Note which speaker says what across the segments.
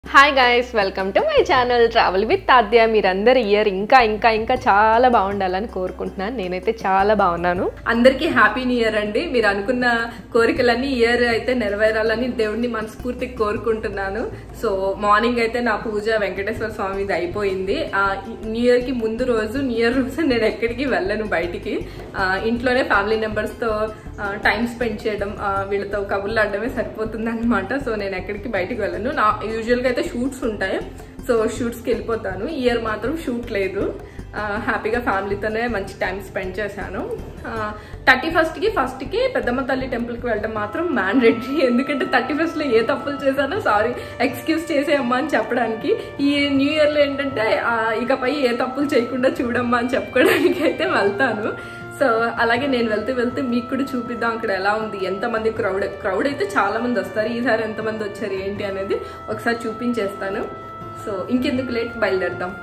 Speaker 1: hi guys welcome to my channel travel with తాద్య మీరందరు year ఇంకా ఇంకా ఇంకా చాలా బాగుండాలని కోరుకుంటున్నాను నేనైతే చాలా బాగున్నాను అందరికీ హ్యాపీ న్యూ ఇయర్ అండి మీరు అనుకున్న కోరికలన్నీ ఇయర్ అయితే నెరవేరాలని దేవుడిని మనస్ఫూర్తిగా కోరుకుంటున్నాను సో మార్నింగ్ అయితే నా పూజ వెంకటేశ్వర స్వామిది అయిపోయింది ఆ, న్యూ ఇయర్ కి ముందు రోజు న్యూ ఇయర్ రోజు నేను ఎక్కడికి వెళ్ళను బయటికి ఆ, ఇంట్లోనే ఫ్యామిలీ మెంబర్స్ తో టైం స్పెండ్ చేయడం ఆ, వీళ్ళతో కబుర్లు ఆడడమే సరిపోతుంది అనమాట సో నేను ఎక్కడికి బయటికి వెళ్ళను నా యూజువల్గా అయితే షూట్స్ ఉంటాయి సో షూట్స్కి వెళ్ళిపోతాను ఈ ఇయర్ మాత్రం షూట్ లేదు ఆ, హ్యాపీగా ఫ్యామిలీతోనే మంచి టైం స్పెండ్ చేశాను థర్టీ ఫస్ట్కి ఫస్ట్కి పెద్దమ్మ తల్లి టెంపుల్కి వెళ్ళడం మాత్రం మ్యాండేటరీ ఎందుకంటే థర్టీ ఫస్ట్లో ఏ తప్పులు చేశానో సారీ ఎక్స్క్యూజ్ చేసేయమ్మా అని చెప్పడానికి ఈ న్యూ ఇయర్లో ఏంటంటే ఆ, ఇకపై ఏ తప్పులు చేయకుండా చూడమ్మా అని చెప్పుకోవడానికి అయితే వెళ్తాను సో అలాగే నేను వెళ్తూ వెళ్తూ మీకు కూడా చూపిద్దాం అక్కడ ఎలా ఉంది ఎంతమంది క్రౌడ్ క్రౌడ్ అయితే చాలా మంది వస్తారు ఈసారి ఎంతమంది వచ్చారు ఏంటి అనేది ఒకసారి చూపించేస్తాను సో ఇంకెందుకు లేట్ బయలుదేరదాం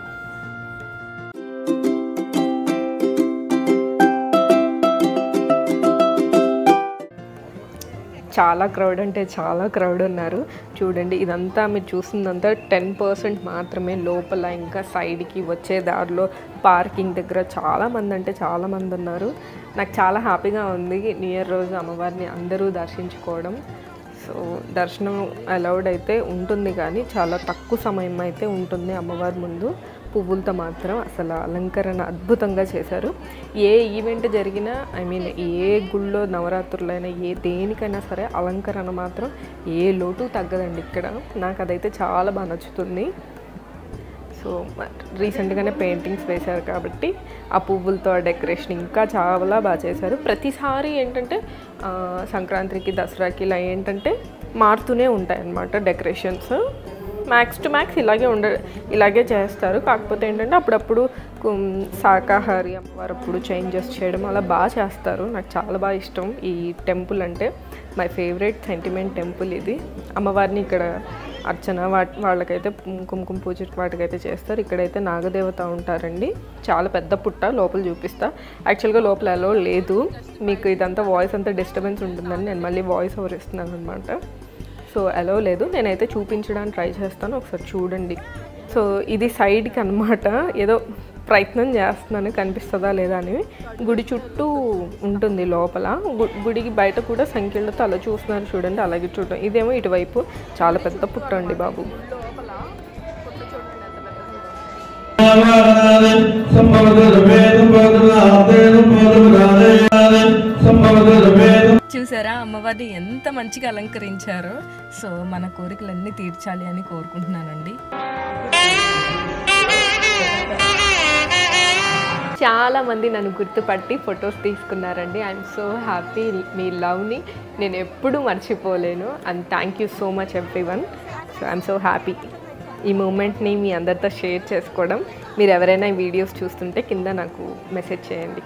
Speaker 1: చాలా క్రౌడ్ అంటే చాలా క్రౌడ్ ఉన్నారు చూడండి ఇదంతా మీరు చూస్తుందంతా టెన్ పర్సెంట్ మాత్రమే లోపల ఇంకా సైడ్కి వచ్చే దారిలో పార్కింగ్ దగ్గర చాలా మంది అంటే చాలా మంది ఉన్నారు నాకు చాలా హ్యాపీగా ఉంది న్యూ ఇయర్ రోజు అమ్మవారిని అందరూ దర్శించుకోవడం సో దర్శనం అలౌడ్ అయితే ఉంటుంది కానీ చాలా తక్కువ సమయం అయితే ఉంటుంది అమ్మవారి ముందు పువ్వులతో మాత్రం అసలు అలంకరణ అద్భుతంగా చేశారు ఏ ఈవెంట్ జరిగినా ఐ మీన్ ఏ గుళ్ళో నవరాత్రులైనా ఏ దేనికైనా సరే అలంకరణ మాత్రం ఏ లోటు తగ్గదండి ఇక్కడ నాకు అదైతే చాలా బాగా నచ్చుతుంది సో రీసెంట్గానే పెయింటింగ్స్ వేశారు కాబట్టి ఆ పువ్వులతో ఆ డెకరేషన్ ఇంకా చాలా బాగా చేశారు ప్రతిసారి ఏంటంటే ఆ, సంక్రాంతికి దసరాకి ఇలా ఏంటంటే మారుతూనే ఉంటాయి అన్నమాట డెకరేషన్స్ మ్యాక్స్ టు మ్యాక్స్ ఇలాగే ఉండ ఇలాగే చేస్తారు కాకపోతే ఏంటంటే అప్పుడప్పుడు కుం- శాకాహారి అమ్మవారు అప్పుడు చేంజెస్ చేయడం అలా బాగా చేస్తారు నాకు చాలా బాగా ఇష్టం ఈ టెంపుల్ అంటే మై ఫేవరెట్ సెంటిమెంట్ టెంపుల్ ఇది అమ్మవారిని ఇక్కడ అర్చన వాటి వాళ్ళకైతే కుంకుమ పూజ వాటికైతే చేస్తారు ఇక్కడైతే నాగదేవత ఉంటారండి చాలా పెద్ద పుట్ట లోపల చూపిస్తా యాక్చువల్గా లోపల అలో లేదు మీకు ఇదంతా వాయిస్ అంతా డిస్టర్బెన్స్ ఉంటుందని నేను మళ్ళీ వాయిస్ ఓవర్ ఇస్తున్నాను అనమాట సో అలో లేదు నేనైతే చూపించడానికి ట్రై చేస్తాను ఒకసారి చూడండి సో ఇది సైడ్కి అనమాట ఏదో ప్రయత్నం చేస్తున్నాను కనిపిస్తుందా లేదా అని గుడి చుట్టూ ఉంటుంది లోపల గు- గుడికి బయట కూడా సంఖ్యలతో అలా చూస్తున్నారు చూడండి అలాగే చూడడం ఇదేమో ఇటువైపు చాలా పెద్ద పుట్ట అండి బాబు చూసారా అమ్మవారిని ఎంత మంచిగా అలంకరించారో సో మన కోరికలన్నీ తీర్చాలి అని కోరుకుంటున్నానండి చాలా మంది నన్ను గుర్తుపట్టి ఫొటోస్ తీసుకున్నారండి ఐఎమ్ సో హ్యాపీ మీ లవ్ని నేను ఎప్పుడూ మర్చిపోలేను and thank you so much everyone so I'm so happy ఈ మూమెంట్ని మీ అందరితో షేర్ చేసుకోవడం మీరు ఎవరైనా ఈ వీడియోస్ చూస్తుంటే కింద నాకు మెసేజ్ చేయండి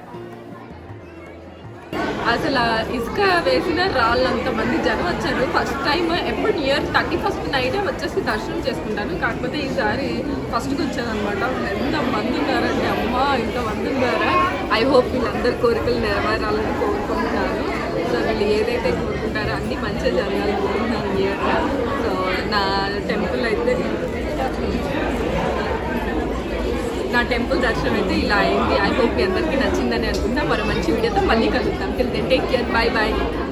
Speaker 1: అసలు ఆ ఇసుక వేసిన రాళ్ళంత మంది జనం వచ్చారు ఫస్ట్ టైం ఎప్పుడు ఇయర్ థర్టీ ఫస్ట్ నైటే వచ్చేసి దర్శనం చేసుకుంటాను కాకపోతే ఈసారి ఫస్ట్కి వచ్చాను అనమాట ఎంత మంది ఉన్నారండి అమ్మ ఇంత మంది ఉన్నారా ఐ హోప్ వీళ్ళందరి కోరికలు నెరవేరాలని కోరుకుంటున్నాను సో వీళ్ళు ఏదైతే కోరుకుంటారో అన్ని మంచిగా జరగాలని కోరుకుంటున్నాను ఇయర్ సో నా టెంపుల్ అయితే నా టెంపుల్ దర్శనం అయితే ఇలా అయింది ఐ హోప్ మీ అందరికీ నచ్చిందని అనుకుంటా మరో మంచి వీడియోతో మళ్ళీ కలుద్దాం till then take care bye bye